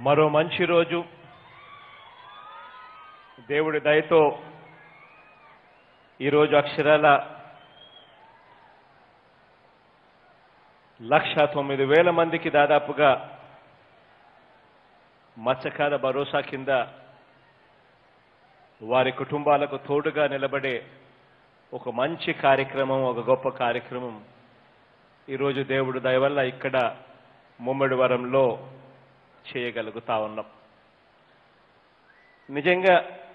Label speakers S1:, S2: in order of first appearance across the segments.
S1: మరో మంచి రోజు దేవుడి దయతో ఈరోజు అక్షరాల లక్ష తొమ్మిది వేల మందికి దాదాపుగా మత్స్యకార భరోసా కింద వారి కుటుంబాలకు తోడుగా నిలబడే ఒక మంచి కార్యక్రమం ఒక గొప్ప కార్యక్రమం ఈరోజు దేవుడు దయ వల్ల ఇక్కడ ముమ్మడి వరంలో చేయగలుగుతా ఉన్నాం నిజంగా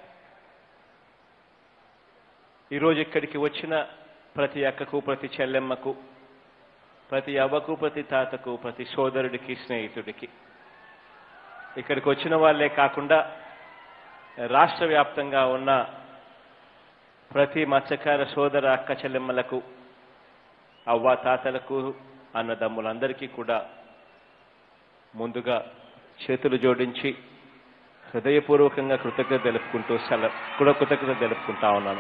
S1: ఈరోజు ఇక్కడికి వచ్చిన ప్రతి అక్కకు ప్రతి చెల్లెమ్మకు ప్రతి అవ్వకు ప్రతి తాతకు ప్రతి సోదరుడికి స్నేహితుడికి ఇక్కడికి వచ్చిన వాళ్ళే కాకుండా రాష్ట్ర వ్యాప్తంగా ఉన్న ప్రతి మత్స్యకార సోదర అక్క చెల్లెమ్మలకు అవ్వ తాతలకు అన్నదమ్ములందరికీ కూడా ముందుగా చేతులు జోడించి హృదయపూర్వకంగా కృతజ్ఞత తెలుపుకుంటూ సెల కూడా కృతజ్ఞత తెలుపుకుంటా ఉన్నాను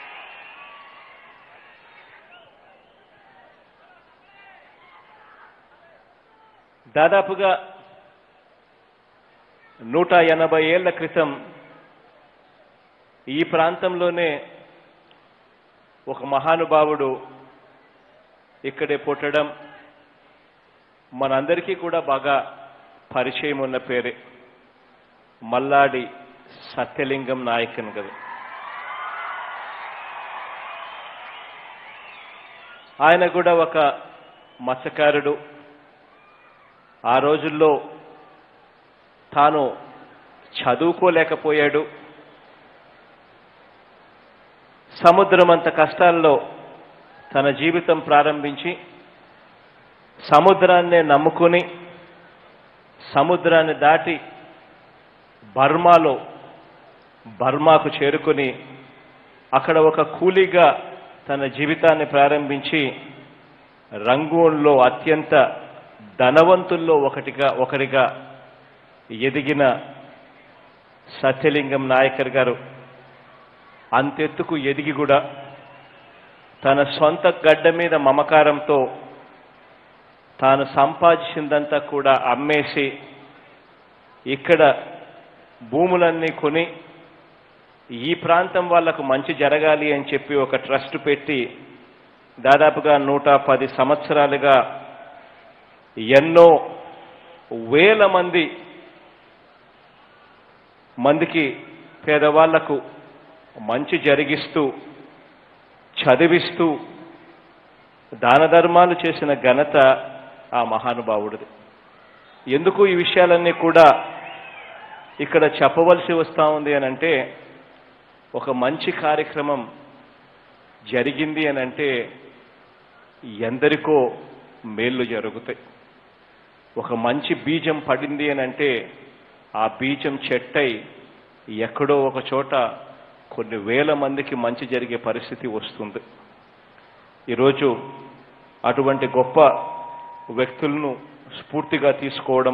S1: దాదాపుగా నూట ఎనభై ఏళ్ల క్రితం ఈ ప్రాంతంలోనే ఒక మహానుభావుడు ఇక్కడే పుట్టడం మనందరికీ కూడా బాగా పరిచయం ఉన్న పేరే మల్లాడి సత్యలింగం నాయకన్ కదా ఆయన కూడా ఒక మత్స్యకారుడు ఆ రోజుల్లో తాను చదువుకోలేకపోయాడు సముద్రం అంత కష్టాల్లో తన జీవితం ప్రారంభించి సముద్రాన్నే నమ్ముకుని సముద్రాన్ని దాటి బర్మాలో బర్మాకు చేరుకుని అక్కడ ఒక కూలీగా తన జీవితాన్ని ప్రారంభించి రంగూన్లో అత్యంత ధనవంతుల్లో ఒకటిగా ఒకరిగా ఎదిగిన సత్యలింగం నాయకర్ గారు అంతెత్తుకు ఎదిగి కూడా తన సొంత గడ్డ మీద మమకారంతో తాను సంపాదించిందంతా కూడా అమ్మేసి ఇక్కడ భూములన్నీ కొని ఈ ప్రాంతం వాళ్లకు మంచి జరగాలి అని చెప్పి ఒక ట్రస్ట్ పెట్టి దాదాపుగా నూట పది సంవత్సరాలుగా ఎన్నో వేల మంది మందికి పేదవాళ్లకు మంచి జరిగిస్తూ చదివిస్తూ దాన ధర్మాలు చేసిన ఘనత ఆ మహానుభావుడిది ఎందుకు ఈ విషయాలన్నీ కూడా ఇక్కడ చెప్పవలసి వస్తూ ఉంది అని అంటే ఒక మంచి కార్యక్రమం జరిగింది అని అంటే ఎందరికో మేళ్ళు జరుగుతాయి ఒక మంచి బీజం పడింది అని అంటే ఆ బీజం చెట్టై ఎక్కడో ఒక చోట కొన్ని వేల మందికి మంచి జరిగే పరిస్థితి వస్తుంది ఈరోజు అటువంటి గొప్ప వ్యక్తులను స్ఫూర్తిగా తీసుకోవడం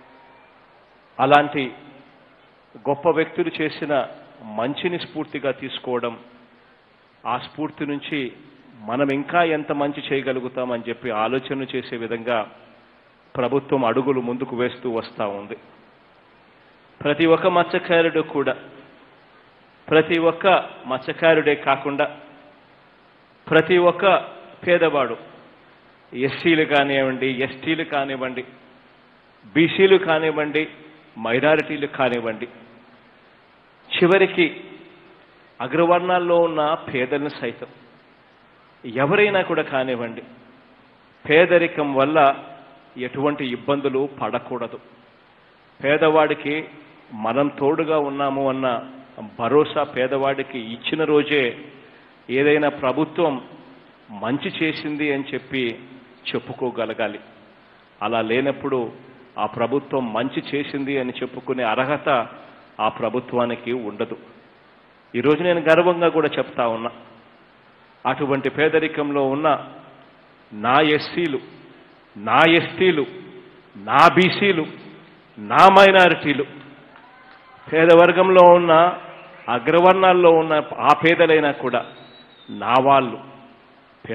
S1: అలాంటి గొప్ప వ్యక్తులు చేసిన మంచిని స్ఫూర్తిగా తీసుకోవడం ఆ స్ఫూర్తి నుంచి మనం ఇంకా ఎంత మంచి చేయగలుగుతామని చెప్పి ఆలోచన చేసే విధంగా ప్రభుత్వం అడుగులు ముందుకు వేస్తూ వస్తూ ఉంది ప్రతి ఒక్క మత్స్యకారుడు కూడా ప్రతి ఒక్క మత్స్యకారుడే కాకుండా ప్రతి ఒక్క పేదవాడు ఎస్సీలు కానివ్వండి ఎస్టీలు కానివ్వండి బీసీలు కానివ్వండి మైనారిటీలు కానివ్వండి చివరికి అగ్రవర్ణాల్లో ఉన్న పేదలను సైతం ఎవరైనా కూడా కానివ్వండి పేదరికం వల్ల ఎటువంటి ఇబ్బందులు పడకూడదు పేదవాడికి మనం తోడుగా ఉన్నాము అన్న భరోసా పేదవాడికి ఇచ్చిన రోజే ఏదైనా ప్రభుత్వం మంచి చేసింది అని చెప్పి చెప్పుకోగలగాలి అలా లేనప్పుడు ఆ ప్రభుత్వం మంచి చేసింది అని చెప్పుకునే అర్హత ఆ ప్రభుత్వానికి ఉండదు ఈరోజు నేను గర్వంగా కూడా చెప్తా ఉన్నా అటువంటి పేదరికంలో ఉన్న నా ఎస్సీలు నా ఎస్టీలు నా బీసీలు నా మైనారిటీలు పేదవర్గంలో ఉన్న అగ్రవర్ణాల్లో ఉన్న ఆ పేదలైనా కూడా నా వాళ్ళు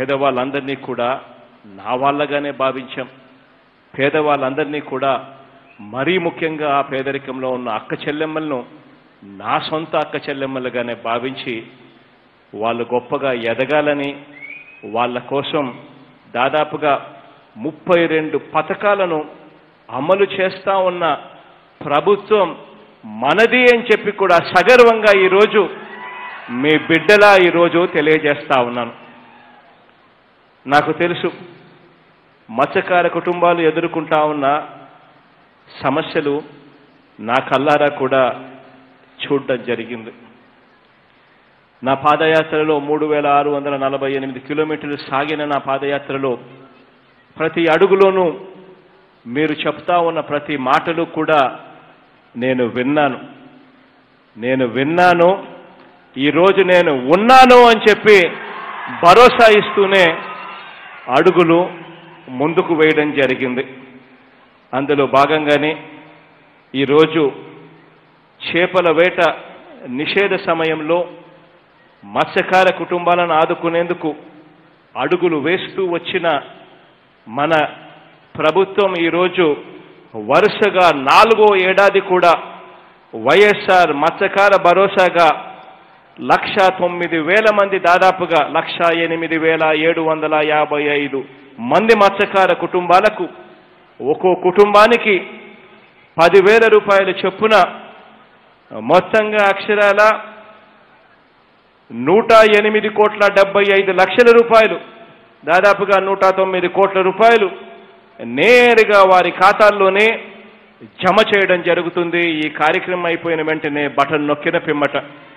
S1: పేదవాళ్ళందరినీ కూడా నా వాళ్ళగానే భావించాం పేదవాళ్ళందరినీ కూడా మరీ ముఖ్యంగా ఆ పేదరికంలో ఉన్న అక్క చెల్లెమ్మలను నా సొంత అక్క చెల్లెమ్మలుగానే భావించి వాళ్ళు గొప్పగా ఎదగాలని వాళ్ళ కోసం దాదాపుగా ముప్పై రెండు పథకాలను అమలు చేస్తా ఉన్న ప్రభుత్వం మనది అని చెప్పి కూడా సగర్వంగా ఈరోజు మీ బిడ్డలా ఈరోజు తెలియజేస్తా ఉన్నాను నాకు తెలుసు మత్స్యకార కుటుంబాలు ఎదుర్కొంటా ఉన్న సమస్యలు నా కల్లారా కూడా చూడడం జరిగింది నా పాదయాత్రలో మూడు వేల ఆరు వందల నలభై ఎనిమిది కిలోమీటర్లు సాగిన నా పాదయాత్రలో ప్రతి అడుగులోనూ మీరు చెప్తా ఉన్న ప్రతి మాటలు కూడా నేను విన్నాను నేను విన్నాను ఈరోజు నేను ఉన్నాను అని చెప్పి భరోసా ఇస్తూనే అడుగులు ముందుకు వేయడం జరిగింది అందులో భాగంగానే ఈరోజు చేపల వేట నిషేధ సమయంలో మత్స్యకార కుటుంబాలను ఆదుకునేందుకు అడుగులు వేస్తూ వచ్చిన మన ప్రభుత్వం ఈరోజు వరుసగా నాలుగో ఏడాది కూడా వైఎస్ఆర్ మత్స్యకార భరోసాగా లక్ష తొమ్మిది వేల మంది దాదాపుగా లక్ష ఎనిమిది వేల ఏడు వందల యాభై ఐదు మంది మత్స్యకార కుటుంబాలకు ఒక్కో కుటుంబానికి పదివేల రూపాయల చొప్పున మొత్తంగా అక్షరాల నూట ఎనిమిది కోట్ల డెబ్బై ఐదు లక్షల రూపాయలు దాదాపుగా నూట తొమ్మిది కోట్ల రూపాయలు నేరుగా వారి ఖాతాల్లోనే జమ చేయడం జరుగుతుంది ఈ కార్యక్రమం అయిపోయిన వెంటనే బటన్ నొక్కిన పిమ్మట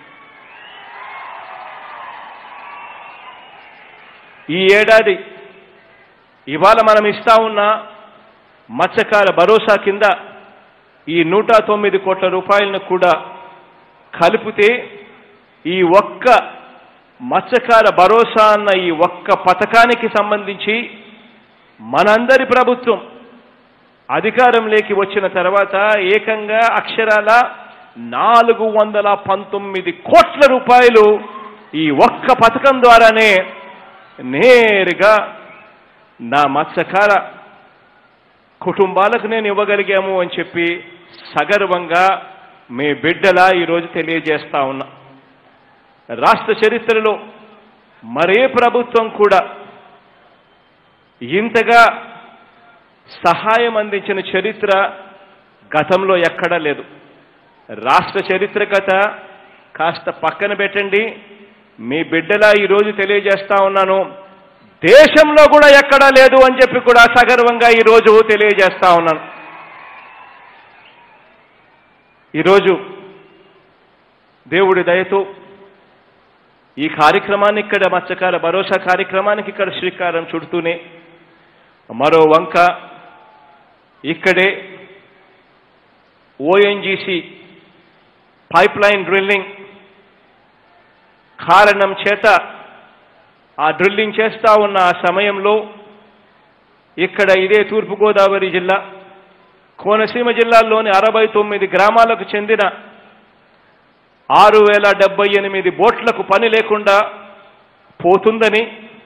S1: ఈ ఏడాది ఇవాళ మనం ఇస్తా ఉన్న మత్స్యకార భరోసా కింద ఈ నూట తొమ్మిది కోట్ల రూపాయలను కూడా కలిపితే ఈ ఒక్క మత్స్యకార భరోసా అన్న ఈ ఒక్క పథకానికి సంబంధించి మనందరి ప్రభుత్వం అధికారంలోకి వచ్చిన తర్వాత ఏకంగా అక్షరాల నాలుగు వందల పంతొమ్మిది కోట్ల రూపాయలు ఈ ఒక్క పథకం ద్వారానే నేరుగా నా మత్స్యకార కుటుంబాలకు నేను ఇవ్వగలిగాము అని చెప్పి సగర్వంగా మీ బిడ్డలా ఈరోజు తెలియజేస్తా ఉన్నా రాష్ట్ర చరిత్రలో మరే ప్రభుత్వం కూడా ఇంతగా సహాయం అందించిన చరిత్ర గతంలో ఎక్కడా లేదు రాష్ట్ర చరిత్ర కథ కాస్త పక్కన పెట్టండి మీ బిడ్డలా ఈరోజు తెలియజేస్తా ఉన్నాను దేశంలో కూడా ఎక్కడా లేదు అని చెప్పి కూడా సగర్వంగా ఈరోజు తెలియజేస్తా ఉన్నాను ఈరోజు దేవుడి దయతో ఈ కార్యక్రమాన్ని ఇక్కడ మత్స్యకార భరోసా కార్యక్రమానికి ఇక్కడ శ్రీకారం చుడుతూనే మరో వంక ఇక్కడే ఓఎన్జీసీ పైప్ లైన్ డ్రిల్లింగ్ కారణం చేత ఆ డ్రిల్లింగ్ చేస్తా ఉన్న ఆ సమయంలో ఇక్కడ ఇదే తూర్పుగోదావరి జిల్లా కోనసీమ జిల్లాలోని అరవై తొమ్మిది గ్రామాలకు చెందిన ఆరు వేల డెబ్బై ఎనిమిది బోట్లకు పని లేకుండా పోతుందని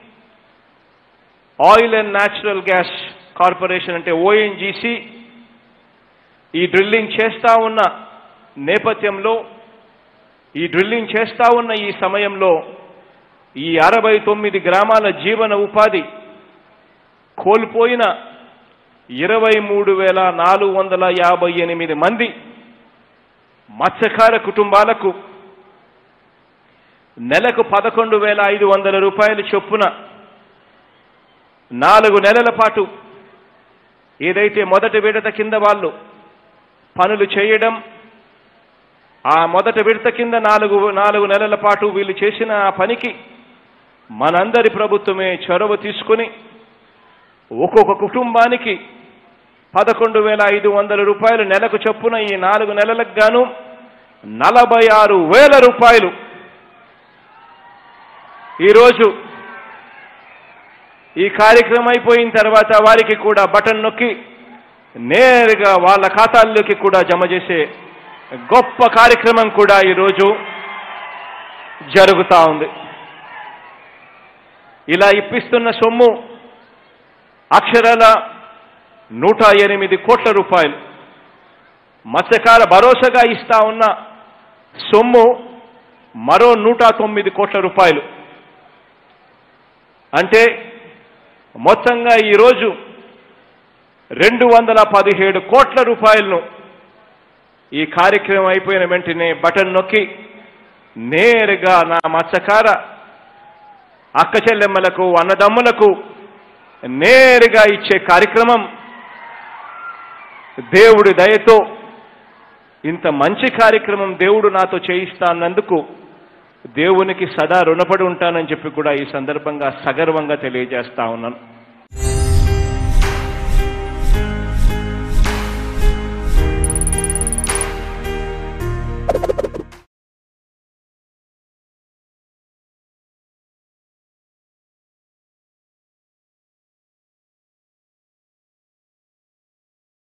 S1: oil and natural gas corporation అంటే ఓఎన్జీసీ ఈ డ్రిల్లింగ్ చేస్తా ఉన్న నేపథ్యంలో ఈ డ్రిల్లింగ్ చేస్తా ఉన్న ఈ సమయంలో ఈ అరవై తొమ్మిది గ్రామాల జీవన ఉపాధి కోల్పోయిన ఇరవై మూడు వేల నాలుగు వందల యాభై ఎనిమిది మంది మత్స్యకార కుటుంబాలకు నెలకు పదకొండు వేల ఐదు వందల రూపాయల చొప్పున నాలుగు నెలల పాటు ఏదైతే మొదటి విడత కింద వాళ్ళు పనులు చేయడం ఆ మొదటి విడత కింద నాలుగు నాలుగు నెలల పాటు వీళ్ళు చేసిన ఆ పనికి మనందరి ప్రభుత్వమే చొరవ తీసుకుని ఒక్కొక్క కుటుంబానికి పదకొండు వేల ఐదు వందల రూపాయలు నెలకు చొప్పున ఈ నాలుగు నెలలకు గాను నలభై ఆరు వేల రూపాయలు ఈరోజు ఈ కార్యక్రమం అయిపోయిన తర్వాత వారికి కూడా బటన్ నొక్కి నేరుగా వాళ్ళ ఖాతాల్లోకి కూడా జమ చేసే గొప్ప కార్యక్రమం కూడా ఈరోజు జరుగుతా ఉంది ఇలా ఇప్పిస్తున్న సొమ్ము అక్షరాల నూట ఎనిమిది కోట్ల రూపాయలు మత్స్యకార భరోసాగా ఇస్తా ఉన్న సొమ్ము మరో నూట తొమ్మిది కోట్ల రూపాయలు అంటే మొత్తంగా ఈరోజు రెండు వందల పదిహేడు కోట్ల రూపాయలను ఈ కార్యక్రమం అయిపోయిన వెంటనే బటన్ నొక్కి నేరుగా నా మత్స్యకార అక్క చెల్లెమ్మలకు అన్నదమ్ములకు నేరుగా ఇచ్చే కార్యక్రమం దేవుడి దయతో ఇంత మంచి కార్యక్రమం దేవుడు నాతో చేయిస్తానందుకు దేవునికి సదా రుణపడి ఉంటానని చెప్పి కూడా ఈ సందర్భంగా సగర్వంగా తెలియజేస్తా ఉన్నాను